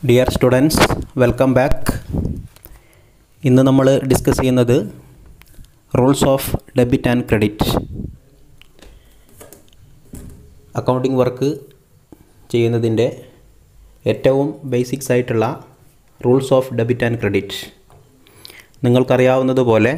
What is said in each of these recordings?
dear students welcome back ഇന്ന് നമ്മൾ discuss ചെയ്യുന്നത് rules of debit and credit accounting work ചെയ്യുന്നതിൻ്റെ ഏറ്റവും ബേസിക്സ് ആയിട്ടുള്ള rules of debit and credit നിങ്ങൾക്കറിയാവുന്നതുപോലെ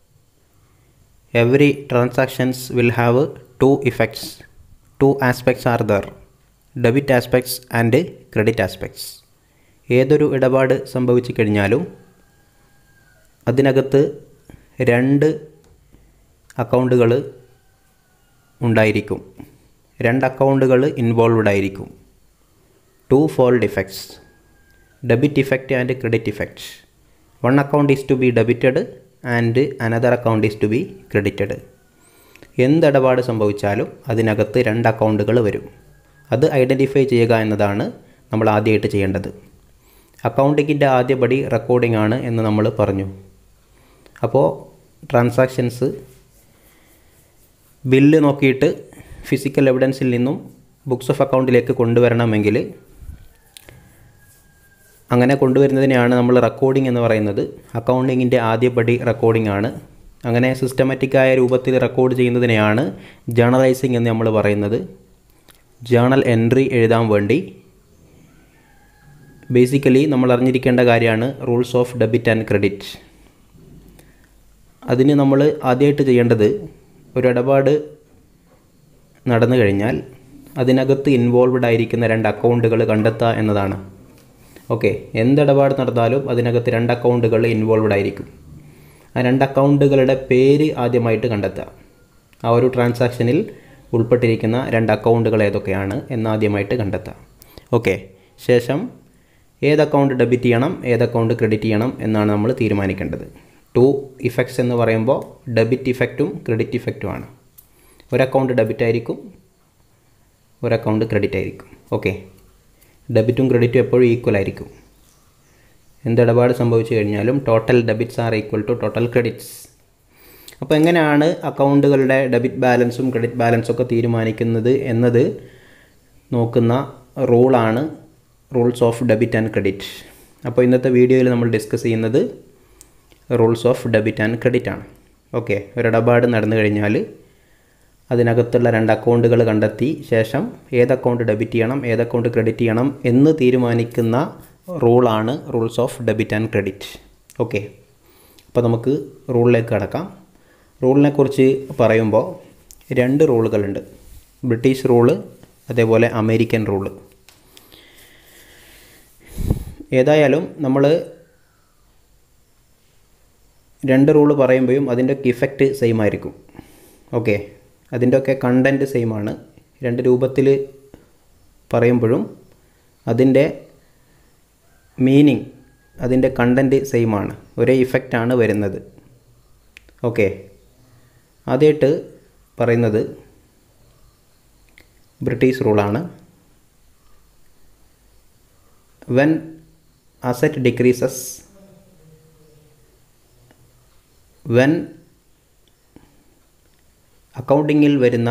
every transactions will have two effects two aspects are there debit aspects and credit aspects ഏതൊരു ഇടപാട് സംഭവിച്ചു കഴിഞ്ഞാലും അതിനകത്ത് രണ്ട് അക്കൗണ്ടുകൾ ഉണ്ടായിരിക്കും രണ്ട് അക്കൗണ്ടുകൾ ഇൻവോൾവ്ഡ് ആയിരിക്കും twofold effects debit effect and credit effect one account is to be debited and another account is to be credited എന്ത് ഇടപാട് സംഭവിച്ചാലും അതിനകത്ത് രണ്ട് അക്കൗണ്ടുകൾ വരും അത് ഐഡൻറ്റിഫൈ ചെയ്യുക എന്നതാണ് നമ്മൾ ആദ്യമായിട്ട് ചെയ്യേണ്ടത് അക്കൗണ്ടിങ്ങിൻ്റെ ആദ്യപടി റെക്കോർഡിംഗ് ആണ് എന്ന് നമ്മൾ പറഞ്ഞു അപ്പോൾ ട്രാൻസാക്ഷൻസ് ബില്ല് നോക്കിയിട്ട് ഫിസിക്കൽ എവിഡൻസിൽ നിന്നും ബുക്സ് ഓഫ് അക്കൗണ്ടിലേക്ക് കൊണ്ടുവരണമെങ്കിൽ അങ്ങനെ കൊണ്ടുവരുന്നതിനെയാണ് നമ്മൾ റെക്കോർഡിംഗ് എന്ന് പറയുന്നത് അക്കൗണ്ടിങ്ങിൻ്റെ ആദ്യപടി റെക്കോർഡിംഗ് ആണ് അങ്ങനെ സിസ്റ്റമാറ്റിക്കായ രൂപത്തിൽ റെക്കോർഡ് ചെയ്യുന്നതിനെയാണ് ജേണലൈസിങ് എന്ന് നമ്മൾ പറയുന്നത് ജേണൽ എൻട്രി എഴുതാൻ വേണ്ടി ബേസിക്കലി നമ്മൾ അറിഞ്ഞിരിക്കേണ്ട കാര്യമാണ് rules of debit and credit അതിന് നമ്മൾ ആദ്യമായിട്ട് ചെയ്യേണ്ടത് ഒരു ഇടപാട് നടന്നു കഴിഞ്ഞാൽ അതിനകത്ത് ഇൻവോൾവ്ഡ് ആയിരിക്കുന്ന രണ്ട് അക്കൗണ്ടുകൾ കണ്ടെത്തുക എന്നതാണ് ഓക്കെ എന്ത് ഇടപാട് നടന്നാലും അതിനകത്ത് രണ്ട് അക്കൗണ്ടുകൾ ഇൻവോൾവ്ഡ് ആയിരിക്കും ആ രണ്ട് അക്കൗണ്ടുകളുടെ പേര് ആദ്യമായിട്ട് കണ്ടെത്തുക ആ ഒരു ട്രാൻസാക്ഷനിൽ ഉൾപ്പെട്ടിരിക്കുന്ന രണ്ട് അക്കൗണ്ടുകൾ ഏതൊക്കെയാണ് എന്ന് ആദ്യമായിട്ട് കണ്ടെത്തുക ഓക്കെ ശേഷം ഏത് അക്കൗണ്ട് ഡെബിറ്റ് ചെയ്യണം ഏത് അക്കൗണ്ട് ക്രെഡിറ്റ് ചെയ്യണം എന്നാണ് നമ്മൾ തീരുമാനിക്കേണ്ടത് ടു ഇഫക്ട്സ് എന്ന് പറയുമ്പോൾ ഡെബിറ്റ് ഇഫക്റ്റും ക്രെഡിറ്റ് ഇഫക്റ്റുമാണ് ഒരു അക്കൗണ്ട് ഡെബിറ്റ് ആയിരിക്കും ഒരു അക്കൗണ്ട് ക്രെഡിറ്റ് ആയിരിക്കും ഓക്കെ ഡെബിറ്റും ക്രെഡിറ്റും എപ്പോഴും ഈക്വൽ ആയിരിക്കും എന്ത് ഇടപാട് സംഭവിച്ചു കഴിഞ്ഞാലും total debits are equal to total credits അപ്പോൾ എങ്ങനെയാണ് അക്കൗണ്ടുകളുടെ ഡെബിറ്റ് ബാലൻസും ക്രെഡിറ്റ് ബാലൻസും ഒക്കെ തീരുമാനിക്കുന്നത് എന്നത് നോക്കുന്ന റൂളാണ് rules of debit and credit അപ്പോൾ ഇന്നത്തെ വീഡിയോയിൽ നമ്മൾ ഡിസ്കസ് ചെയ്യുന്നത് rules of debit and credit ആണ് ഓക്കെ ഒരു ഇടപാട് നടന്നു കഴിഞ്ഞാൽ അതിനകത്തുള്ള രണ്ട് അക്കൗണ്ടുകൾ കണ്ടെത്തി ശേഷം ഏത് അക്കൗണ്ട് ഡെബിറ്റ് ചെയ്യണം ഏത് അക്കൗണ്ട് ക്രെഡിറ്റ് ചെയ്യണം എന്ന് തീരുമാനിക്കുന്ന റൂളാണ് rules of debit and credit okay അപ്പോൾ നമുക്ക് റൂളിലേക്ക് കടക്കാം റൂളിനെ കുറിച്ച് പറയുമ്പോൾ രണ്ട് റൂളുകളുണ്ട് ബ്രിട്ടീഷ് റൂള് അതേപോലെ അമേരിക്കൻ റൂള് ഏതായാലും നമ്മൾ രണ്ട് റൂള് പറയുമ്പോഴും അതിൻ്റെ ഇഫക്റ്റ് സെയിം ആയിരിക്കും ഓക്കെ അതിൻ്റെ ഒക്കെ കണ്ടൻറ്റ് സെയിം ആണ് രണ്ട് രൂപത്തിൽ പറയുമ്പോഴും അതിൻ്റെ മീനിങ് അതിൻ്റെ കണ്ടൻറ്റ് സെയിം ആണ് ഒരേ ഇഫക്റ്റാണ് വരുന്നത് ഓക്കെ ആദ്യമായിട്ട് പറയുന്നത് ബ്രിട്ടീഷ് റൂളാണ് വെൻ അസറ്റ് ഡിക്രീസസ് വെൻ അക്കൗണ്ടിങ്ങിൽ വരുന്ന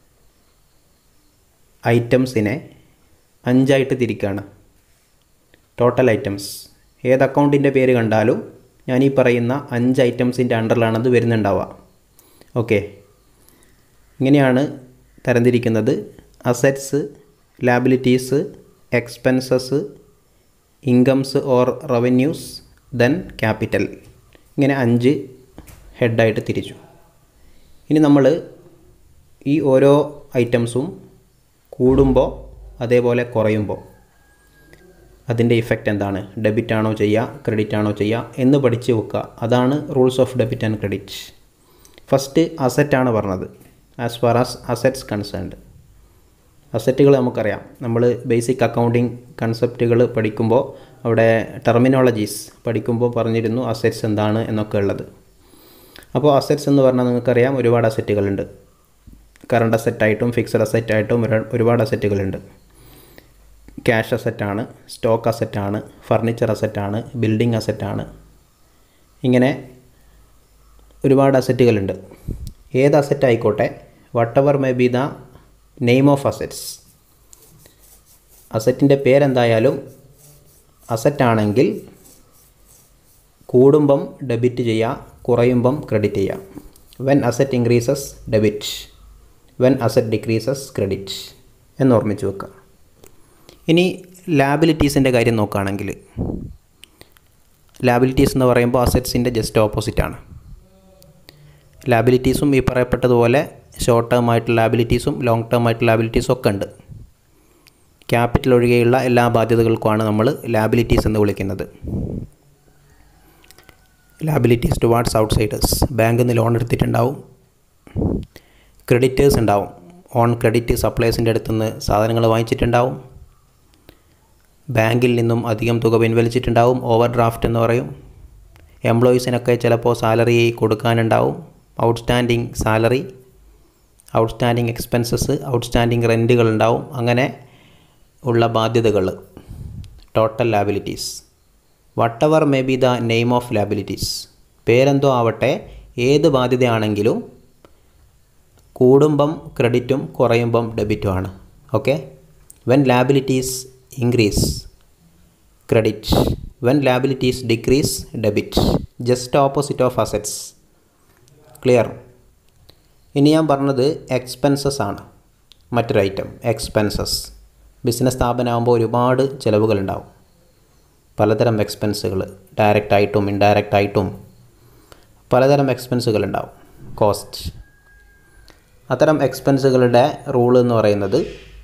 ഐറ്റംസിനെ അഞ്ചായിട്ട് തിരിക്കുകയാണ് ടോട്ടൽ ഐറ്റംസ് ഏത് അക്കൗണ്ടിൻ്റെ പേര് കണ്ടാലും ഞാൻ ഈ പറയുന്ന അഞ്ച് ഐറ്റംസിൻ്റെ അണ്ടറിലാണ് അത് വരുന്നുണ്ടാവുക ഓക്കെ ഇങ്ങനെയാണ് തരംതിരിക്കുന്നത് assets liabilities expenses incomes or revenues then capital ഇങ്ങനെ അഞ്ച് ഹെഡായിട്ട് തിരിച്ചു ഇനി നമ്മൾ ഈ ഓരോ ഐറ്റംസും കൂടുമ്പോൾ അതേപോലെ കുറയുമ്പോൾ അതിൻ്റെ ഇഫക്റ്റ് എന്താണ് ഡെബിറ്റ് ആണോ ചെയ്യുക ക്രെഡിറ്റ് ആണോ ചെയ്യുക എന്ന് പഠിച്ച് വെക്കുക അതാണ് rules of debit and credit first അസറ്റാണ് പറഞ്ഞത് as far as assets concerned അസറ്റുകൾ നമുക്കറിയാം നമ്മൾ ബേസിക് അക്കൗണ്ടിങ് കൺസെപ്റ്റുകൾ പഠിക്കുമ്പോൾ അവിടെ ടെർമിനോളജീസ് പഠിക്കുമ്പോൾ പറഞ്ഞിരുന്നു അസറ്റ്സ് എന്താണ് എന്നൊക്കെ ഉള്ളത് അപ്പോൾ അസറ്റ്സ് എന്ന് പറഞ്ഞാൽ നിങ്ങൾക്കറിയാം ഒരുപാട് അസറ്റുകളുണ്ട് കറണ്ട് അസറ്റായിട്ടും ഫിക്സഡ് അസറ്റായിട്ടും ഒരുപാട് അസറ്റുകളുണ്ട് ക്യാഷ് അസറ്റാണ് സ്റ്റോക്ക് അസറ്റാണ് ഫർണിച്ചർ അസറ്റാണ് ബിൽഡിംഗ് അസറ്റാണ് ഇങ്ങനെ ഒരുപാട് അസറ്റുകളുണ്ട് ഏത് അസറ്റ് ആയിക്കോട്ടെ whatever may be the name of assets അസറ്റിൻ്റെ പേരെന്തായാലും അസറ്റ് ആണെങ്കിൽ കൂടുമ്പം ഡെബിറ്റ് ചെയ്യുക കുറയുമ്പം ക്രെഡിറ്റ് ചെയ്യുക when asset increases debit when asset decreases credit എന്ന് ഓർമ്മിച്ച് വെക്കുക ഇനി ലാബിലിറ്റീസിൻ്റെ കാര്യം നോക്കുകയാണെങ്കിൽ ലാബിലിറ്റീസ് എന്ന് പറയുമ്പോൾ അസറ്റ്സിൻ്റെ ജസ്റ്റ് ഓപ്പോസിറ്റാണ് ലാബിലിറ്റീസും ഈ പറയപ്പെട്ടതുപോലെ ഷോർട്ട് ടേം ആയിട്ടുള്ള ലാബിലിറ്റീസും ലോങ് ടേം ആയിട്ടുള്ള ലാബിലിറ്റീസും ഒക്കെ ഉണ്ട് ക്യാപിറ്റൽ ഒഴികെയുള്ള എല്ലാ ബാധ്യതകൾക്കുമാണ് നമ്മൾ ലാബിലിറ്റീസ് എന്ന് വിളിക്കുന്നത് ലാബിലിറ്റീസ് ടുവാർഡ്സ് ഔട്ട്സൈഡേഴ്സ് ബാങ്കിൽ നിന്ന് ലോൺ എടുത്തിട്ടുണ്ടാവും ക്രെഡിറ്റേഴ്സ് ഉണ്ടാവും ഓൺ ക്രെഡിറ്റ് സപ്ലൈസിൻ്റെ അടുത്തുനിന്ന് സാധനങ്ങൾ വാങ്ങിച്ചിട്ടുണ്ടാവും ബാങ്കിൽ നിന്നും അധികം തുക പിൻവലിച്ചിട്ടുണ്ടാവും ഓവർ ഡ്രാഫ്റ്റ് എന്ന് പറയും എംപ്ലോയീസിനൊക്കെ ചിലപ്പോൾ സാലറി കൊടുക്കാനുണ്ടാവും outstanding salary outstanding expenses outstanding റെൻറ്റുകൾ ഉണ്ടാവും അങ്ങനെ ഉള്ള ബാധ്യതകൾ total liabilities whatever may be the name of liabilities പേരെന്തോ ആവട്ടെ ഏത് ബാധ്യതയാണെങ്കിലും കൂടുമ്പം ക്രെഡിറ്റും കുറയുമ്പം ഡെബിറ്റുമാണ് okay when liabilities increase credit when liabilities decrease debit just opposite of assets clear ഇനി ഞാൻ പറഞ്ഞത് എക്സ്പെൻസസ് ആണ് മറ്റൊരു ഐറ്റം എക്സ്പെൻസസ് ബിസിനസ് സ്ഥാപനമാകുമ്പോൾ ഒരുപാട് ചിലവുകളുണ്ടാവും പലതരം എക്സ്പെൻസുകൾ ഡയറക്റ്റ് ആയിട്ടും ഇൻഡയറക്റ്റ് ആയിട്ടും പലതരം എക്സ്പെൻസുകൾ ഉണ്ടാവും കോസ്റ്റ് അത്തരം എക്സ്പെൻസുകളുടെ റൂൾ എന്ന് പറയുന്നത്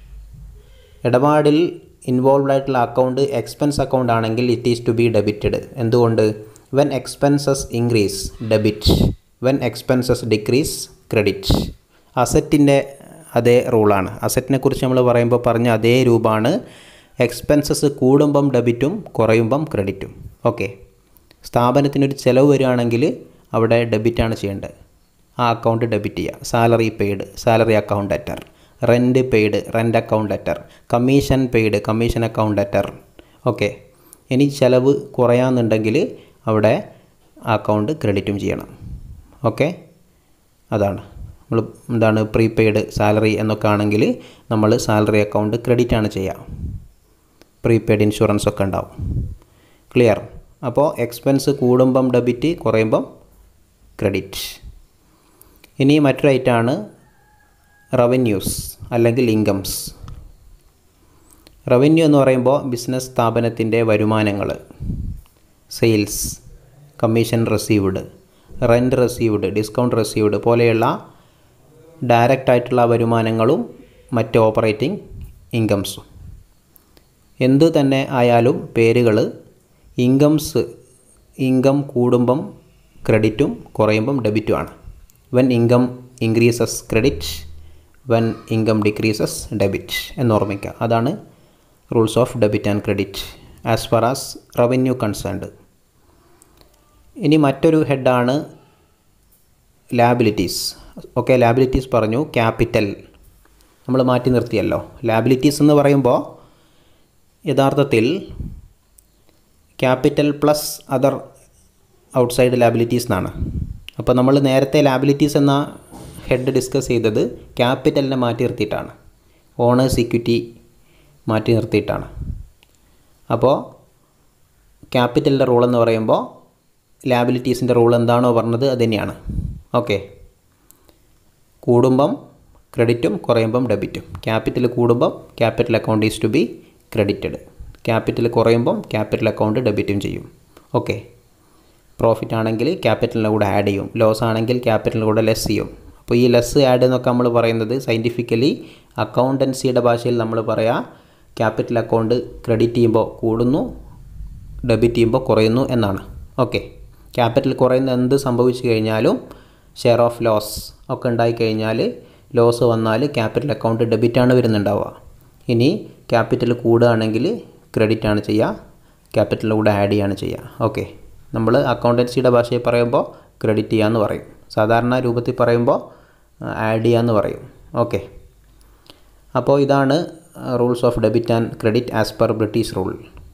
ഇടപാടിൽ ഇൻവോൾവ് ആയിട്ടുള്ള അക്കൗണ്ട് എക്സ്പെൻസ് അക്കൗണ്ട് ആണെങ്കിൽ it is to be debited എന്തുകൊണ്ട് when expenses increase debit when expenses decrease credit അസറ്റിൻ്റെ അതേ റൂളാണ് അസറ്റിനെ കുറിച്ച് നമ്മൾ പറയുമ്പോൾ പറഞ്ഞ അതേ രൂപമാണ് എക്സ്പെൻസസ് കൂടുമ്പം ഡെബിറ്റും കുറയുമ്പം ക്രെഡിറ്റും ഓക്കെ സ്ഥാപനത്തിനൊരു ചിലവ് വരികയാണെങ്കിൽ അവിടെ ഡെബിറ്റാണ് ചെയ്യേണ്ടത് ആ അക്കൗണ്ട് ഡെബിറ്റ് ചെയ്യുക salary paid salary account letter rent paid rent account letter commission paid commission account letter okay ഇനി ചിലവ് കുറയാന്നുണ്ടെങ്കിൽ അവിടെ ആ അക്കൗണ്ട് ക്രെഡിറ്റും ചെയ്യണം ഓക്കെ അതാണ് നമ്മൾ എന്താണ് പ്രീപെയ്ഡ് സാലറി എന്നൊക്കെ ആണെങ്കിൽ നമ്മൾ സാലറി അക്കൗണ്ട് ക്രെഡിറ്റ് ആണ് ചെയ്യുക പ്രീപെയ്ഡ് ഇൻഷുറൻസ് ഒക്കെ ഉണ്ടാവും ക്ലിയർ അപ്പോൾ എക്സ്പെൻസ് കൂടുമ്പം ഡെബിറ്റ് കുറയുമ്പം ക്രെഡിറ്റ് ഇനി മറ്റൊരു ഐറ്റാണ് റവന്യൂസ് അല്ലെങ്കിൽ ഇൻകംസ് റവന്യൂ എന്ന് പറയുമ്പോൾ ബിസിനസ് സ്ഥാപനത്തിൻ്റെ വരുമാനങ്ങൾ sales commission received rent received discount received പോലെയുള്ള ഡയറക്റ്റ് ആയിട്ടുള്ള വരുമാനങ്ങളും മറ്റ് ഓപ്പറേറ്റിംഗ് ഇൻകംസും എന്തു തന്നെ ആയാലും പേരുകൾ ഇൻകംസ് ഇൻകം കൂടുമ്പം ക്രെഡിറ്റും കുറയുമ്പം ഡെബിറ്റുമാണ് when income increases credit when income decreases debit എന്ന് ഓർമ്മിക്കുക അതാണ് rules of debit and credit as far as revenue concerned ഇനി മറ്റൊരു ഹെഡാണ് ലാബിലിറ്റീസ് ഓക്കെ ലാബിലിറ്റീസ് പറഞ്ഞു ക്യാപിറ്റൽ നമ്മൾ മാറ്റി നിർത്തിയല്ലോ ലാബിലിറ്റീസ് എന്ന് പറയുമ്പോൾ യഥാർത്ഥത്തിൽ capital plus other outside liabilities എന്നാണ് അപ്പോൾ നമ്മൾ നേരത്തെ ലാബിലിറ്റീസ് എന്ന ഹെഡ് ഡിസ്കസ് ചെയ്തത് ക്യാപിറ്റലിനെ മാറ്റി നിർത്തിയിട്ടാണ് ഓണേഴ്സ് ഇക്വിറ്റി മാറ്റി നിർത്തിയിട്ടാണ് അപ്പോൾ ക്യാപിറ്റലിൻ്റെ റൂൾ എന്ന് പറയുമ്പോൾ ലാബിലിറ്റീസിൻ്റെ റൂൾ എന്താണോ പറഞ്ഞത് അത് തന്നെയാണ് ഓക്കെ കൂടുമ്പം ക്രെഡിറ്റും കുറയുമ്പം ഡെബിറ്റും ക്യാപിറ്റൽ കൂടുമ്പം capital account is to be credited capital കുറയുമ്പം ക്യാപിറ്റൽ അക്കൗണ്ട് ഡെബിറ്റും ചെയ്യും ഓക്കെ പ്രോഫിറ്റ് ആണെങ്കിൽ ക്യാപിറ്റലിൻ്റെ കൂടെ ആഡ് ചെയ്യും ലോസ് ആണെങ്കിൽ ക്യാപിറ്റലിൻ്റെ കൂടെ ലെസ് ചെയ്യും അപ്പോൾ ഈ ലെസ് ആഡ് എന്നൊക്കെ നമ്മൾ പറയുന്നത് സയൻറ്റിഫിക്കലി അക്കൗണ്ടൻസിയുടെ ഭാഷയിൽ നമ്മൾ പറയാം ക്യാപിറ്റൽ അക്കൗണ്ട് ക്രെഡിറ്റ് ചെയ്യുമ്പോൾ കൂടുന്നു ഡെബിറ്റ് ചെയ്യുമ്പോൾ കുറയുന്നു എന്നാണ് ഓക്കെ ക്യാപിറ്റൽ കുറയുന്ന എന്ത് സംഭവിച്ചു കഴിഞ്ഞാലും ഷെയർ ഓഫ് ലോസ് ഒക്കെ ഉണ്ടായിക്കഴിഞ്ഞാൽ ലോസ് വന്നാൽ ക്യാപിറ്റൽ അക്കൗണ്ട് ഡെബിറ്റാണ് വരുന്നുണ്ടാവുക ഇനി ക്യാപിറ്റൽ കൂടുകയാണെങ്കിൽ ക്രെഡിറ്റ് ആണ് ചെയ്യുക ക്യാപിറ്റലിൻ്റെ കൂടെ ആഡ് ചെയ്യാണ് ചെയ്യുക ഓക്കെ നമ്മൾ അക്കൗണ്ടൻസിയുടെ ഭാഷയിൽ പറയുമ്പോൾ ക്രെഡിറ്റ് ചെയ്യാന്ന് പറയും സാധാരണ രൂപത്തിൽ പറയുമ്പോൾ ആഡ് ചെയ്യാന്ന് പറയും ഓക്കെ അപ്പോൾ ഇതാണ് rules of debit and credit as per British rule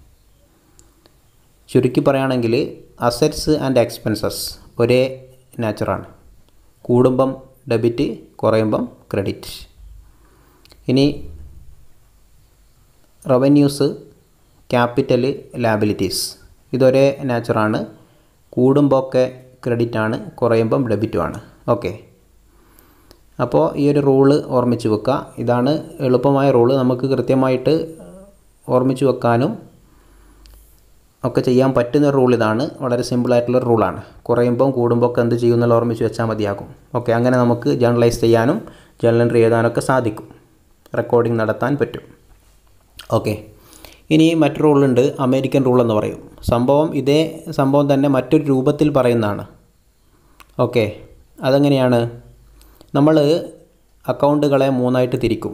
ചുരുക്കി പറയുകയാണെങ്കിൽ അസറ്റ്സ് ആൻഡ് എക്സ്പെൻസസ് ഒരേ നാച്ചറാണ് കൂടുമ്പം ഡെബിറ്റ് കുറയുമ്പം ക്രെഡിറ്റ് ഇനി റവന്യൂസ് ക്യാപിറ്റൽ ലാബിലിറ്റീസ് ഇതൊരേ നാച്ചറാണ് കൂടുമ്പോൾ ഒക്കെ ക്രെഡിറ്റ് ആണ് കുറയുമ്പം ഡെബിറ്റുമാണ് ഓക്കെ അപ്പോൾ ഈ ഒരു റൂള് ഓർമ്മിച്ച് വെക്കുക ഇതാണ് എളുപ്പമായ റൂള് നമുക്ക് കൃത്യമായിട്ട് ഓർമ്മിച്ച് വെക്കാനും ഒക്കെ ചെയ്യാൻ പറ്റുന്ന റൂൾ ഇതാണ് വളരെ സിമ്പിളായിട്ടുള്ള റൂളാണ് കുറയുമ്പം കൂടുമ്പോൾ ഒക്കെ എന്ത് ചെയ്യുന്നുള്ള ഓർമ്മിച്ച് വെച്ചാൽ മതിയാകും ഓക്കെ അങ്ങനെ നമുക്ക് ജേർണലൈസ് ചെയ്യാനും ജേർണൽ എൻട്രി എഴുതാനൊക്കെ സാധിക്കും റെക്കോർഡിംഗ് നടത്താൻ പറ്റും ഓക്കെ ഇനി മറ്റൊരു റൂളുണ്ട് അമേരിക്കൻ റൂൾ എന്ന് പറയും സംഭവം ഇതേ സംഭവം തന്നെ മറ്റൊരു രൂപത്തിൽ പറയുന്നതാണ് ഓക്കെ അതെങ്ങനെയാണ് നമ്മൾ അക്കൗണ്ടുകളെ മൂന്നായിട്ട് തിരിക്കും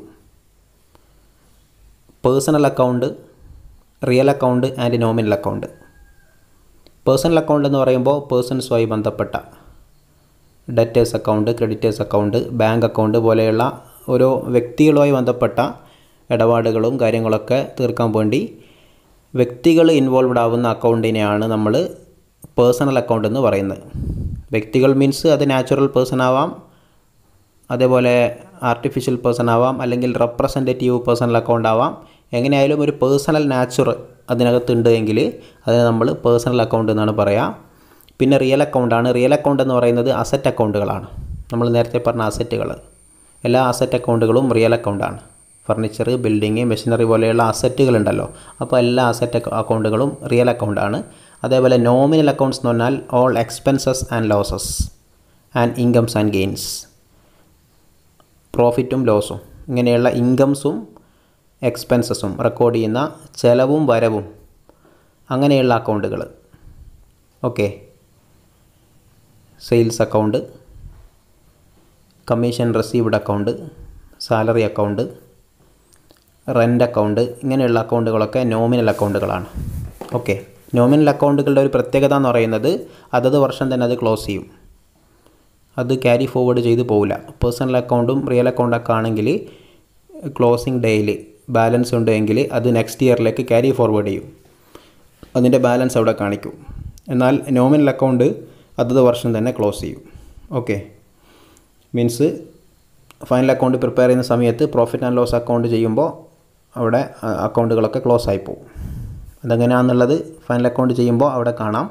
personal account real account and nominal account personal account എന്ന് പറയുമ്പോൾ പേഴ്സൺസുമായി ബന്ധപ്പെട്ട debtors account creditors account bank account പോലെയുള്ള ഓരോ വ്യക്തികളുമായി ബന്ധപ്പെട്ട ഇടപാടുകളും കാര്യങ്ങളൊക്കെ തീർക്കാൻ വേണ്ടി വ്യക്തികൾ ഇൻവോൾവ്ഡ് ആവുന്ന അക്കൗണ്ടിനെയാണ് നമ്മൾ പേഴ്സണൽ അക്കൗണ്ട് എന്ന് പറയുന്നത് വ്യക്തികൾ മീൻസ് അത് നാച്ചുറൽ പേഴ്സൺ ആവാം അതേപോലെ ആർട്ടിഫിഷ്യൽ പേഴ്സൺ ആവാം അല്ലെങ്കിൽ റെപ്രസെൻറ്റേറ്റീവ് പേഴ്സണൽ അക്കൗണ്ട് ആവാം എങ്ങനെയായാലും ഒരു പേഴ്സണൽ നാച്ചുർ അതിനകത്തുണ്ട് എങ്കിൽ അതിനെ നമ്മൾ പേഴ്സണൽ അക്കൗണ്ട് എന്നാണ് പറയുക പിന്നെ റിയൽ അക്കൗണ്ടാണ് റിയൽ അക്കൗണ്ട് എന്ന് പറയുന്നത് അസറ്റ് അക്കൗണ്ടുകളാണ് നമ്മൾ നേരത്തെ പറഞ്ഞ അസറ്റുകൾ എല്ലാ അസറ്റ് അക്കൗണ്ടുകളും റിയൽ അക്കൗണ്ടാണ് ഫർണിച്ചർ ബിൽഡിങ് മെഷീനറി പോലെയുള്ള അസറ്റുകൾ ഉണ്ടല്ലോ അപ്പോൾ എല്ലാ അസറ്റ് അക്കൗണ്ടുകളും റിയൽ അക്കൗണ്ടാണ് അതേപോലെ നോമിനൽ അക്കൗണ്ട്സ് എന്ന് പറഞ്ഞാൽ all expenses and losses and incomes and gains പ്രോഫിറ്റും ലോസും ഇങ്ങനെയുള്ള ഇൻകംസും എക്സ്പെൻസസും റെക്കോർഡ് ചെയ്യുന്ന ചെലവും വരവും അങ്ങനെയുള്ള അക്കൗണ്ടുകൾ okay sales account commission received account salary account rent account ഇങ്ങനെയുള്ള അക്കൗണ്ടുകളൊക്കെ നോമിനൽ അക്കൗണ്ടുകളാണ് ഓക്കെ നോമിനൽ അക്കൗണ്ടുകളുടെ ഒരു പ്രത്യേകത എന്ന് പറയുന്നത് അതത് വർഷം തന്നെ അത് ക്ലോസ് ചെയ്യും അത് ക്യാരി ഫോർവേഡ് ചെയ്ത് പോവില്ല പേഴ്സണൽ അക്കൗണ്ടും റിയൽ അക്കൗണ്ടൊക്കെ ആണെങ്കിൽ ക്ലോസിംഗ് ഡേയിൽ ബാലൻസ് ഉണ്ടെങ്കിൽ അത് നെക്സ്റ്റ് ഇയറിലേക്ക് ക്യാരി ഫോർവേഡ് ചെയ്യും അതിൻ്റെ ബാലൻസ് അവിടെ കാണിക്കും എന്നാൽ നോമിനൽ അക്കൗണ്ട് അതത് വർഷം തന്നെ ക്ലോസ് ചെയ്യും okay means final account prepare ചെയ്യുന്ന സമയത്ത് പ്രോഫിറ്റ് ആൻഡ് ലോസ് അക്കൗണ്ട് ചെയ്യുമ്പോൾ അവിടെ അക്കൗണ്ടുകളൊക്കെ ക്ലോസ് ആയി പോകും അതെങ്ങനെയാണെന്നുള്ളത് ഫൈനൽ അക്കൗണ്ട് ചെയ്യുമ്പോൾ അവിടെ കാണാം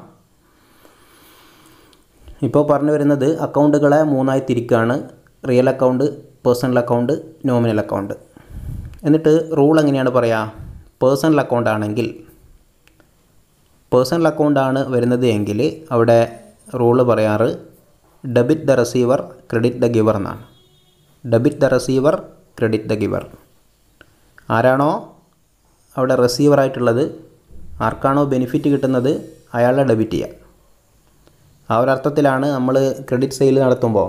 ഇപ്പോൾ പറഞ്ഞു വരുന്നത് അക്കൗണ്ടുകളെ മൂന്നായി തിരിക്കുകയാണ് real account personal account nominal account എന്നിട്ട് റൂൾ എങ്ങനെയാണ് പറയുക പേഴ്സണൽ അക്കൗണ്ട് ആണെങ്കിൽ പേഴ്സണൽ അക്കൗണ്ടാണ് വരുന്നത് എങ്കിൽ അവിടെ റൂള് പറയാറ് debit the receiver credit the giver എന്നാണ് debit the receiver credit the giver ആരാണോ അവിടെ റിസീവറായിട്ടുള്ളത് ആർക്കാണോ ബെനിഫിറ്റ് കിട്ടുന്നത് അയാളെ ഡെബിറ്റ് ചെയ്യുക ആ ഒരർത്ഥത്തിലാണ് നമ്മൾ ക്രെഡിറ്റ് സെയിൽ നടത്തുമ്പോൾ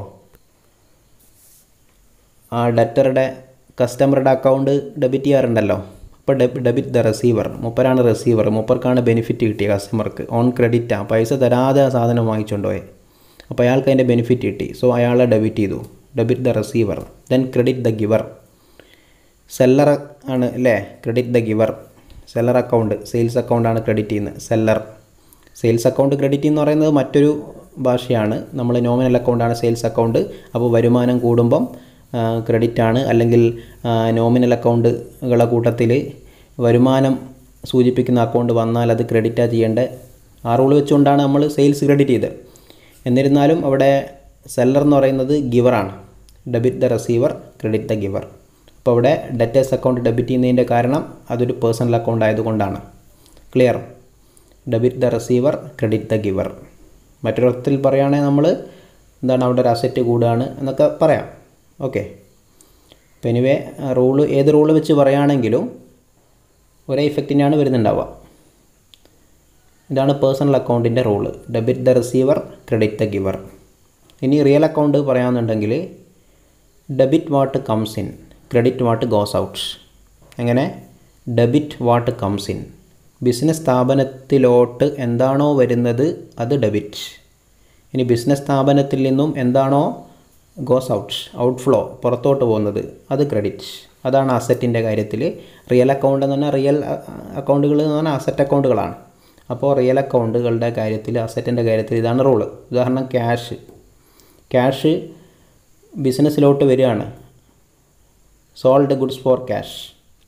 ആ ഡെറ്ററുടെ കസ്റ്റമറുടെ അക്കൗണ്ട് ഡെബിറ്റ് ചെയ്യാറുണ്ടല്ലോ അപ്പോൾ ഡെബ് ഡെബിറ്റ് ദ റിസീവർ മുപ്പരാണ് റിസീവർ മുപ്പർക്കാണ് ബെനിഫിറ്റ് കിട്ടിയ കസ്റ്റമർക്ക് ഓൺ ക്രെഡിറ്റാണ് പൈസ തരാതെ ആ സാധനം വാങ്ങിച്ചുകൊണ്ട് പോയി അപ്പോൾ അയാൾക്ക് അതിൻ്റെ ബെനിഫിറ്റ് കിട്ടി സോ അയാളെ ഡെബിറ്റ് ചെയ്തു debit the receiver then credit the giver seller ആണ് അല്ലേ credit the giver seller account sales അക്കൗണ്ടാണ് ക്രെഡിറ്റ് ചെയ്യുന്നത് സെല്ലർ സെയിൽസ് അക്കൗണ്ട് ക്രെഡിറ്റ് എന്ന് പറയുന്നത് മറ്റൊരു ഭാഷയാണ് നമ്മൾ നോമിനൽ അക്കൗണ്ടാണ് സെയിൽസ് അക്കൗണ്ട് അപ്പോൾ വരുമാനം കൂടുമ്പം ക്രെഡിറ്റ് ആണ് അല്ലെങ്കിൽ നോമിനൽ അക്കൗണ്ടുകളെ കൂട്ടത്തിൽ വരുമാനം സൂചിപ്പിക്കുന്ന അക്കൗണ്ട് വന്നാൽ അത് ക്രെഡിറ്റാണ് ചെയ്യേണ്ടത് ആ റൂൾ വെച്ചുകൊണ്ടാണ് നമ്മൾ സെയിൽസ് ക്രെഡിറ്റ് ചെയ്തത് എന്നിരുന്നാലും അവിടെ സെല്ലർ എന്ന് പറയുന്നത് ഗിവറാണ് debit the receiver credit the giver അപ്പോൾ അവിടെ ഡെറ്റേഴ്സ് അക്കൗണ്ട് ഡെബിറ്റ് ചെയ്യുന്നതിൻ്റെ കാരണം അതൊരു പേഴ്സണൽ അക്കൗണ്ട് ആയതുകൊണ്ടാണ് clear debit the receiver credit the giver മറ്റൊരർത്ഥത്തിൽ പറയുകയാണെങ്കിൽ നമ്മൾ എന്താണ് അവിടെ ഒരു അസറ്റ് കൂടുകയാണ് എന്നൊക്കെ പറയാം ഓക്കെ അപ്പോൾ എനിവേ റൂള് ഏത് റൂള് വെച്ച് പറയുകയാണെങ്കിലും ഒരേ ഇഫക്റ്റിനാണ് വരുന്നുണ്ടാവുക ഇതാണ് പേഴ്സണൽ അക്കൗണ്ടിൻ്റെ rule debit the receiver credit the giver ഇനി റിയൽ അക്കൗണ്ട് പറയാമെന്നുണ്ടെങ്കിൽ debit what comes in credit what goes out എങ്ങനെ debit what comes in business സ്ഥാപനത്തിലോട്ട് എന്താണോ വരുന്നത് അത് ഡെബിറ്റ് ഇനി ബിസിനസ് സ്ഥാപനത്തിൽ നിന്നും എന്താണോ ഗോസ് ഔട്ട് ഔട്ട്ഫ്ലോ പുറത്തോട്ട് പോകുന്നത് അത് ക്രെഡിറ്റ് അതാണ് അസറ്റിൻ്റെ കാര്യത്തിൽ റിയൽ അക്കൗണ്ട് എന്ന് പറഞ്ഞാൽ റിയൽ അക്കൗണ്ടുകൾ എന്ന് പറഞ്ഞാൽ അസറ്റ് അക്കൗണ്ടുകളാണ് അപ്പോൾ റിയൽ അക്കൗണ്ടുകളുടെ കാര്യത്തിൽ അസറ്റിൻ്റെ കാര്യത്തിൽ ഇതാണ് റൂള് ഉദാഹരണം ക്യാഷ് ക്യാഷ് ബിസിനസ്സിലോട്ട് വരികയാണ് സോൾഡ് ഗുഡ്സ് ഫോർ ക്യാഷ്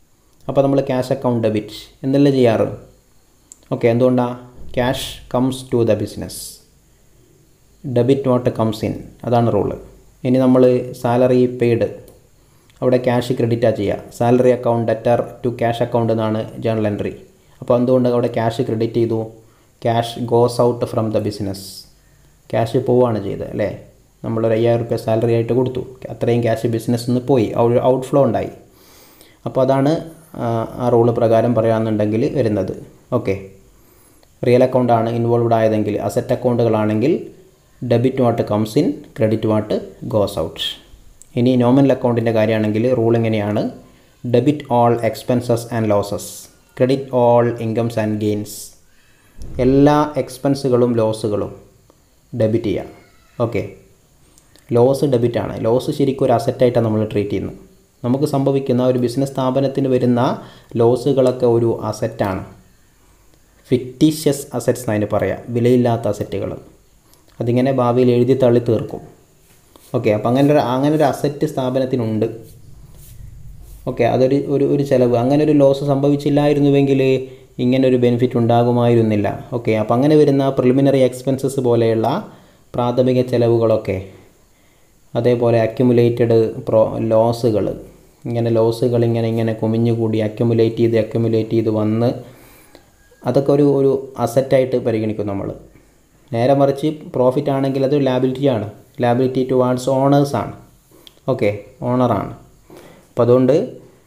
അപ്പോൾ നമ്മൾ ക്യാഷ് അക്കൗണ്ട് ഡെബിറ്റ് എന്നല്ലേ ചെയ്യാറ് ഓക്കെ എന്തുകൊണ്ടാണ് cash comes to the business debit not comes in അതാണ് റൂള് ഇനി നമ്മൾ സാലറി പെയ്ഡ് അവിടെ ക്യാഷ് ക്രെഡിറ്റാണ് ചെയ്യുക salary account debtor to cash account എന്നാണ് ജേണൽ എൻട്രി അപ്പോൾ എന്തുകൊണ്ട് അവിടെ ക്യാഷ് ക്രെഡിറ്റ് ചെയ്തു cash goes out from the business cash പോവുകയാണ് ചെയ്തത് അല്ലേ നമ്മളൊരു അയ്യായിരം റുപ്യ സാലറി ആയിട്ട് കൊടുത്തു അത്രയും ക്യാഷ് ബിസിനസ്സിൽ നിന്ന് പോയി ഔട്ട് ഫ്ലോ ഉണ്ടായി അപ്പോൾ അതാണ് ആ റൂള് പ്രകാരം പറയുകയാണെന്നുണ്ടെങ്കിൽ വരുന്നത് ഓക്കെ റിയൽ അക്കൗണ്ടാണ് ഇൻവോൾവ്ഡ് ആയതെങ്കിൽ അസറ്റ് അക്കൗണ്ടുകളാണെങ്കിൽ debit what comes in credit what goes out ഇനി നോമിനൽ അക്കൗണ്ടിൻ്റെ കാര്യമാണെങ്കിൽ റൂൾ എങ്ങനെയാണ് debit all expenses and losses credit all incomes and gains എല്ലാ എക്സ്പെൻസുകളും ലോസുകളും ഡെബിറ്റ് ചെയ്യുക ഓക്കെ ലോസ് ഡെബിറ്റാണ് ലോസ് ശരിക്കും ഒരു അസറ്റായിട്ടാണ് നമ്മൾ ട്രീറ്റ് ചെയ്യുന്നത് നമുക്ക് സംഭവിക്കുന്ന ഒരു ബിസിനസ് സ്ഥാപനത്തിന് വരുന്ന ലോസുകളൊക്കെ ഒരു അസറ്റാണ് ഫിക്റ്റീഷ്യസ് അസറ്റ്സ് എന്നതിന് പറയാം വിലയില്ലാത്ത അസറ്റുകൾ അതിങ്ങനെ ഭാവിയിൽ എഴുതി തള്ളി തീർക്കും ഓക്കെ അപ്പോൾ അങ്ങനെ ഒരു അങ്ങനെ ഒരു അസറ്റ് സ്ഥാപനത്തിനുണ്ട് ഓക്കെ അതൊരു ഒരു ഒരു ചിലവ് അങ്ങനെ ഒരു ലോസ് സംഭവിച്ചില്ലായിരുന്നുവെങ്കിൽ ഇങ്ങനെ ഒരു ബെനിഫിറ്റ് ഉണ്ടാകുമായിരുന്നില്ല ഓക്കെ അപ്പോൾ അങ്ങനെ വരുന്ന പ്രിലിമിനറി എക്സ്പെൻസസ് പോലെയുള്ള പ്രാഥമിക ചിലവുകളൊക്കെ അതേപോലെ അക്യുമുലേറ്റഡ് പ്രോ ലോസുകൾ ഇങ്ങനെ ലോസുകൾ ഇങ്ങനെ ഇങ്ങനെ കുമിഞ്ഞുകൂടി അക്യുമുലേറ്റ് ചെയ്ത് അക്യുമുലേറ്റ് ചെയ്ത് വന്ന് അതൊക്കെ ഒരു ഒരു അസറ്റായിട്ട് പരിഗണിക്കും നമ്മൾ നേരെ മറിച്ച് പ്രോഫിറ്റ് ആണെങ്കിൽ അത് ലാബിലിറ്റിയാണ് ലാബിലിറ്റി ടുവാർഡ്സ് ഓണേഴ്സാണ് ഓക്കെ ഓണറാണ് അപ്പോൾ അതുകൊണ്ട്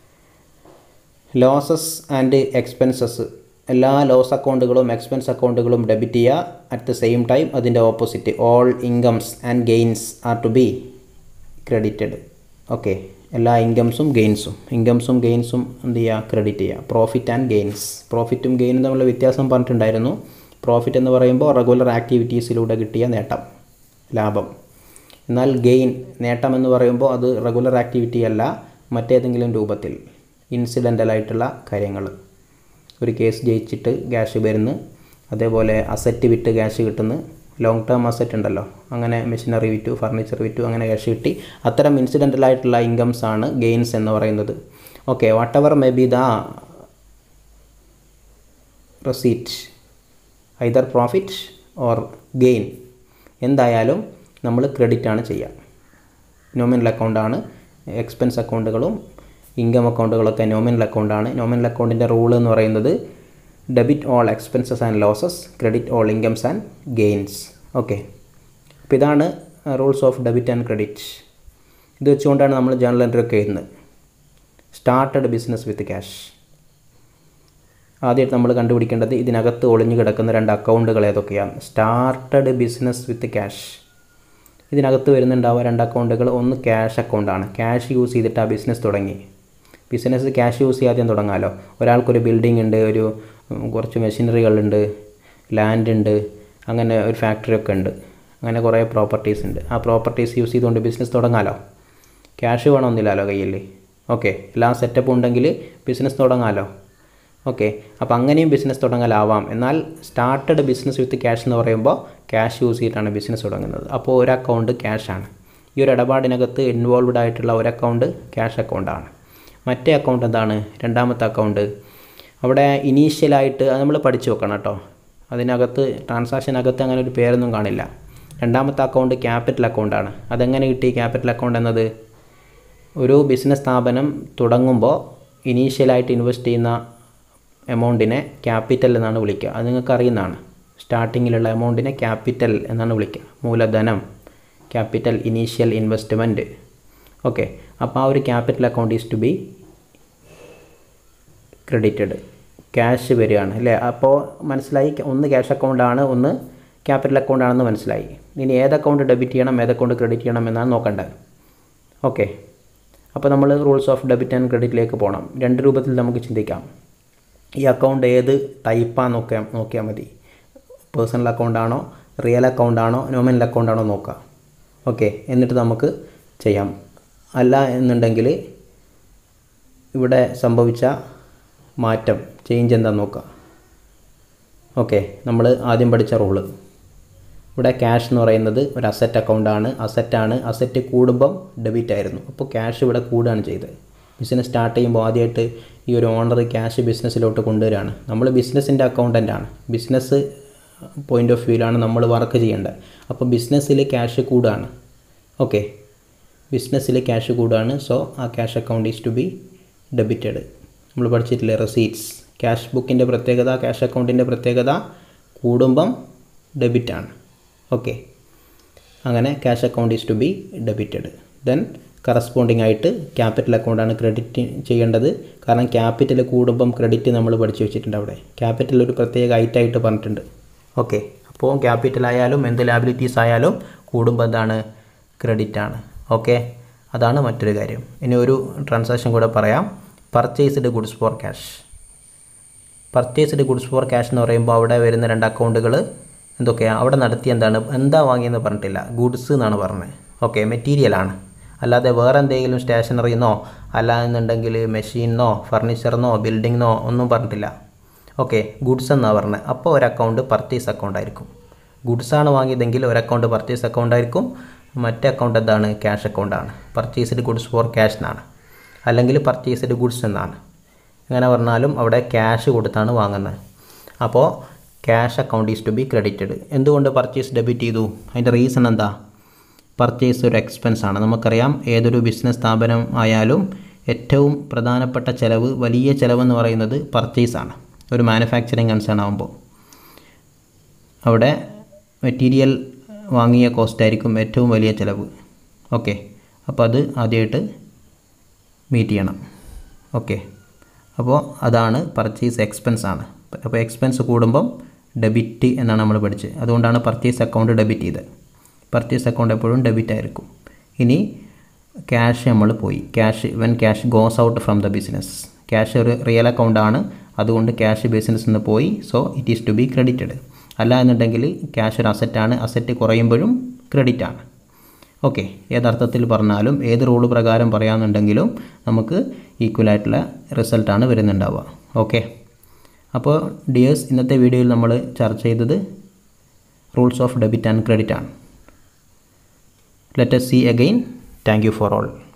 ലോസസ് ആൻഡ് എക്സ്പെൻസസ് എല്ലാ ലോസ് അക്കൗണ്ടുകളും എക്സ്പെൻസ് അക്കൗണ്ടുകളും ഡെബിറ്റ് ചെയ്യുക അറ്റ് ദ സെയിം ടൈം അതിൻ്റെ opposite all incomes and gains are to be credited okay എല്ലാ ഇൻകംസും ഗെയിൻസും ഇൻകംസും ഗെയിൻസും എന്ത് ചെയ്യുക ക്രെഡിറ്റ് ചെയ്യുക പ്രോഫിറ്റ് ആൻഡ് ഗെയിൻസ് പ്രോഫിറ്റും ഗെയിനും തമ്മിലുള്ള വ്യത്യാസം പറഞ്ഞിട്ടുണ്ടായിരുന്നു പ്രോഫിറ്റ് എന്ന് പറയുമ്പോൾ റെഗുലർ ആക്ടിവിറ്റീസിലൂടെ കിട്ടിയ നേട്ടം ലാഭം എന്നാൽ ഗെയിൻ നേട്ടം എന്ന് പറയുമ്പോൾ അത് റെഗുലർ ആക്ടിവിറ്റി അല്ല മറ്റേതെങ്കിലും രൂപത്തിൽ ഇൻസിഡൻ്റലായിട്ടുള്ള കാര്യങ്ങൾ ഒരു കേസ് ജയിച്ചിട്ട് ക്യാഷ് വരുന്നു അതേപോലെ അസറ്റ് വിറ്റ് ക്യാഷ് കിട്ടുന്നു ലോങ് ടേം അസറ്റ് ഉണ്ടല്ലോ അങ്ങനെ മെഷീനറി വിറ്റു ഫർണിച്ചർ വിറ്റു അങ്ങനെ ക്യാഷ് കിട്ടി അത്തരം ഇൻസിഡൻ്റലായിട്ടുള്ള ഇൻകംസ് ആണ് ഗെയിൻസ് എന്ന് പറയുന്നത് okay whatever may be the receipt either profit or gain എന്തായാലും നമ്മൾ ക്രെഡിറ്റ് ആണ് ചെയ്യുക നോമിനൽ അക്കൗണ്ടാണ് എക്സ്പെൻസ് അക്കൗണ്ടുകളും ഇൻകം അക്കൗണ്ടുകളൊക്കെ നോമിനൽ അക്കൗണ്ടാണ് നോമിനൽ അക്കൗണ്ടിൻ്റെ റൂൾ എന്ന് പറയുന്നത് debit all expenses and losses credit all incomes and gains okay അപ്പോൾ ഇതാണ് rules of debit and credit ഇത് വെച്ചുകൊണ്ടാണ് നമ്മൾ ജേണൽ എൻട്രി ഒക്കെ എഴുതുന്നത് സ്റ്റാർട്ടഡ് ബിസിനസ് വിത്ത് ക്യാഷ് ആദ്യമായിട്ട് നമ്മൾ കണ്ടുപിടിക്കേണ്ടത് ഇതിനകത്ത് ഒളിഞ്ഞു കിടക്കുന്ന രണ്ട് അക്കൗണ്ടുകൾ ഏതൊക്കെയാണ് സ്റ്റാർട്ടഡ് ബിസിനസ് വിത്ത് ക്യാഷ് ഇതിനകത്ത് വരുന്നുണ്ടാവുക രണ്ട് അക്കൗണ്ടുകൾ ഒന്ന് ക്യാഷ് അക്കൗണ്ടാണ് ക്യാഷ് യൂസ് ചെയ്തിട്ട് ആ ബിസിനസ് തുടങ്ങി ബിസിനസ് ക്യാഷ് യൂസ് ചെയ്യാതെയും തുടങ്ങാമല്ലോ ഒരാൾക്കൊരു ബിൽഡിംഗ് ഉണ്ട് ഒരു കുറച്ച് മെഷീനറികളുണ്ട് ലാൻഡ് ഉണ്ട് അങ്ങനെ ഒരു ഫാക്ടറി ഒക്കെ ഉണ്ട് അങ്ങനെ കുറേ പ്രോപ്പർട്ടീസ് ഉണ്ട് ആ പ്രോപ്പർട്ടീസ് യൂസ് ചെയ്തുകൊണ്ട് ബിസിനസ് തുടങ്ങാമല്ലോ ക്യാഷ് വേണമെന്നില്ലല്ലോ കയ്യിൽ ഓക്കെ എല്ലാ സെറ്റപ്പും ഉണ്ടെങ്കിൽ ബിസിനസ് തുടങ്ങാമല്ലോ ഓക്കെ അപ്പോൾ അങ്ങനെയും ബിസിനസ് തുടങ്ങലാവാം എന്നാൽ സ്റ്റാർട്ടഡ് ബിസിനസ് വിത്ത് ക്യാഷ് എന്ന് പറയുമ്പോൾ ക്യാഷ് യൂസ് ചെയ്തിട്ടാണ് ബിസിനസ് തുടങ്ങുന്നത് അപ്പോൾ ഒരു അക്കൗണ്ട് ക്യാഷാണ് ഈ ഒരു ഇടപാടിനകത്ത് ഇൻവോൾവ്ഡ് ആയിട്ടുള്ള ഒരു അക്കൗണ്ട് ക്യാഷ് അക്കൗണ്ടാണ് മറ്റേ അക്കൗണ്ട് എന്താണ് രണ്ടാമത്തെ അക്കൗണ്ട് അവിടെ ഇനീഷ്യലായിട്ട് അത് നമ്മൾ പഠിച്ചു വെക്കണം കേട്ടോ അതിനകത്ത് ട്രാൻസാക്ഷനകത്ത് അങ്ങനെ ഒരു പേരൊന്നും കാണില്ല രണ്ടാമത്തെ അക്കൗണ്ട് ക്യാപിറ്റൽ അക്കൗണ്ടാണ് അതെങ്ങനെ കിട്ടി ക്യാപിറ്റൽ അക്കൗണ്ട് എന്നത് ഒരു ബിസിനസ് സ്ഥാപനം തുടങ്ങുമ്പോൾ ഇനീഷ്യലായിട്ട് ഇൻവെസ്റ്റ് ചെയ്യുന്ന എമൗണ്ടിനെ ക്യാപിറ്റൽ എന്നാണ് വിളിക്കുക അത് നിങ്ങൾക്ക് അറിയുന്നതാണ് സ്റ്റാർട്ടിങ്ങിലുള്ള എമൗണ്ടിനെ ക്യാപിറ്റൽ എന്നാണ് വിളിക്കുക മൂലധനം ക്യാപിറ്റൽ ഇനീഷ്യൽ ഇൻവെസ്റ്റ്മെൻറ്റ് ഓക്കെ അപ്പോൾ ആ ഒരു capital account is to be credited cash വരികയാണ് അല്ലേ അപ്പോൾ മനസ്സിലായി ഒന്ന് ക്യാഷ് അക്കൗണ്ടാണ് ഒന്ന് ക്യാപിറ്റൽ അക്കൗണ്ടാണെന്ന് മനസ്സിലായി ഇനി ഏത് അക്കൗണ്ട് ഡെബിറ്റ് ചെയ്യണം ഏത് അക്കൗണ്ട് ക്രെഡിറ്റ് ചെയ്യണം എന്നാണ് നോക്കേണ്ടത് ഓക്കെ അപ്പോൾ നമ്മൾ റൂൾസ് ഓഫ് ഡെബിറ്റ് ആൻഡ് ക്രെഡിറ്റിലേക്ക് പോകണം രണ്ട് രൂപത്തിൽ നമുക്ക് ചിന്തിക്കാം ഈ അക്കൗണ്ട് ഏത് ടൈപ്പാണ് നോക്കിയാൽ നോക്കിയാൽ മതി പേഴ്സണൽ അക്കൗണ്ടാണോ റിയൽ അക്കൗണ്ടാണോ നോമിനൽ അക്കൗണ്ടാണോ നോക്കുക ഓക്കെ എന്നിട്ട് നമുക്ക് ചെയ്യാം അല്ല എന്നുണ്ടെങ്കിൽ ഇവിടെ സംഭവിച്ച മാറ്റം ചേഞ്ച് എന്താണെന്ന് നോക്കുക ഓക്കെ നമ്മൾ ആദ്യം പഠിച്ച റൂള് ഇവിടെ ക്യാഷ് എന്ന് പറയുന്നത് ഒരു അസറ്റ് അക്കൗണ്ടാണ് അസറ്റാണ് അസറ്റ് കൂടുമ്പം ഡെബിറ്റ് ആയിരുന്നു അപ്പോൾ ക്യാഷ് ഇവിടെ കൂടുകയാണ് ചെയ്തത് ബിസിനസ് സ്റ്റാർട്ട് ചെയ്യുമ്പോൾ ആദ്യമായിട്ട് ഈ ഒരു ഓണർ ക്യാഷ് ബിസിനസ്സിലോട്ട് കൊണ്ടുവരികയാണ് നമ്മൾ ബിസിനസ്സിൻ്റെ അക്കൗണ്ടൻ്റ് ആണ് ബിസിനസ് പോയിൻ്റ് ഓഫ് വ്യൂവിലാണ് നമ്മൾ വർക്ക് ചെയ്യേണ്ടത് അപ്പോൾ ബിസിനസ്സിൽ ക്യാഷ് കൂടുകയാണ് ഓക്കെ ബിസിനസ്സിൽ ക്യാഷ് കൂടുകയാണ് സോ ആ cash account is to be debited നമ്മൾ പഠിച്ചിട്ടില്ലേ റെസീറ്റ്സ് ക്യാഷ് ബുക്കിൻ്റെ പ്രത്യേകത ക്യാഷ് അക്കൗണ്ടിൻ്റെ പ്രത്യേകത കൂടുമ്പം ഡെബിറ്റാണ് ഓക്കെ അങ്ങനെ cash account is to be debited then corresponding ആയിട്ട് ക്യാപിറ്റൽ അക്കൗണ്ടാണ് ക്രെഡിറ്റ് ചെയ്യേണ്ടത് കാരണം ക്യാപിറ്റൽ കൂടുമ്പം ക്രെഡിറ്റ് നമ്മൾ പഠിച്ചു വെച്ചിട്ടുണ്ട് അവിടെ ക്യാപിറ്റൽ ഒരു പ്രത്യേക ഐറ്റായിട്ട് പറഞ്ഞിട്ടുണ്ട് ഓക്കെ അപ്പോൾ ക്യാപിറ്റൽ ആയാലും എന്ത് ലാബിലിറ്റീസ് ആയാലും കൂടുമ്പോൾ എന്താണ് ക്രെഡിറ്റ് ആണ് ഓക്കെ അതാണ് മറ്റൊരു കാര്യം ഇനി ഒരു ട്രാൻസാക്ഷൻ കൂടെ പറയാം purchased goods for cash purchased goods for cash എന്ന് പറയുമ്പോൾ അവിടെ വരുന്ന രണ്ട് അക്കൗണ്ടുകൾ എന്തൊക്കെയാണ് അവിടെ നടത്തി എന്താണ് എന്താ വാങ്ങിയെന്ന് പറഞ്ഞിട്ടില്ല ഗുഡ്സ് എന്നാണ് പറഞ്ഞത് ഓക്കെ മെറ്റീരിയലാണ് അല്ലാതെ വേറെ എന്തെങ്കിലും സ്റ്റേഷനറിന്നോ അല്ലാന്നുണ്ടെങ്കിൽ മെഷീനോ ഫർണിച്ചറിനോ ബിൽഡിങ്ങിനോ ഒന്നും പറഞ്ഞിട്ടില്ല ഓക്കെ ഗുഡ്സ് എന്നാണ് പറഞ്ഞത് അപ്പോൾ ഒരു അക്കൗണ്ട് പർച്ചേസ് അക്കൗണ്ട് ആയിരിക്കും ഗുഡ്സാണ് വാങ്ങിയതെങ്കിൽ ഒരു അക്കൗണ്ട് പർച്ചേസ് അക്കൗണ്ട് ആയിരിക്കും മറ്റേ അക്കൗണ്ട് എന്താണ് ക്യാഷ് അക്കൗണ്ടാണ് പർച്ചേസ്ഡ് ഗുഡ്സ് ഫോർ ക്യാഷ് എന്നാണ് അല്ലെങ്കിൽ പർച്ചേസ്ഡ് ഗുഡ്സ് എന്നാണ് അങ്ങനെ പറഞ്ഞാലും അവിടെ ക്യാഷ് കൊടുത്താണ് വാങ്ങുന്നത് അപ്പോൾ cash account is to be credited എന്തുകൊണ്ട് പർച്ചേസ് ഡെബിറ്റ് ചെയ്തു അതിൻ്റെ റീസൺ എന്താ പർച്ചേസ് ഒരു എക്സ്പെൻസ് ആണ് നമുക്കറിയാം ഏതൊരു ബിസിനസ് സ്ഥാപനം ആയാലും ഏറ്റവും പ്രധാനപ്പെട്ട ചിലവ് വലിയ ചിലവെന്ന് പറയുന്നത് പർച്ചേസാണ് ഒരു മാനുഫാക്ചറിങ് കൺസേൺ ആകുമ്പോൾ അവിടെ മെറ്റീരിയൽ വാങ്ങിയ കോസ്റ്റ് ആയിരിക്കും ഏറ്റവും വലിയ ചിലവ് ഓക്കെ അപ്പോൾ അത് ആദ്യമായിട്ട് മീറ്റ് ചെയ്യണം ഓക്കെ അപ്പോൾ അതാണ് പർച്ചേസ് എക്സ്പെൻസ് ആണ് അപ്പോൾ എക്സ്പെൻസ് കൂടുമ്പം ഡെബിറ്റ് എന്നാണ് നമ്മൾ പഠിച്ചത് അതുകൊണ്ടാണ് പർച്ചേസ് അക്കൗണ്ട് ഡെബിറ്റ് ചെയ്തത് പർച്ചേസ് അക്കൗണ്ട് എപ്പോഴും ഡെബിറ്റ് ആയിരിക്കും ഇനി ക്യാഷ് നമ്മൾ പോയി cash when cash goes out from the business cash ഒരു റിയൽ അക്കൗണ്ടാണ് അതുകൊണ്ട് ക്യാഷ് ബിസിനസ്സിൽ നിന്ന് പോയി so it is to be credited അല്ല എന്നുണ്ടെങ്കിൽ ക്യാഷ് ഒരു അസറ്റാണ് അസറ്റ് കുറയുമ്പോഴും ക്രെഡിറ്റ് ആണ് ഓക്കെ ഏതർത്ഥത്തിൽ പറഞ്ഞാലും ഏത് റൂൾ പ്രകാരം പറയാമെന്നുണ്ടെങ്കിലും നമുക്ക് ഈക്വൽ ആയിട്ടുള്ള റിസൾട്ടാണ് വരുന്നുണ്ടാവുക ഓക്കെ അപ്പോൾ ഡിയേഴ്സ് ഇന്നത്തെ വീഡിയോയിൽ നമ്മൾ ചർച്ച ചെയ്തത് rules of debit and credit ആണ് let's see again thank you for all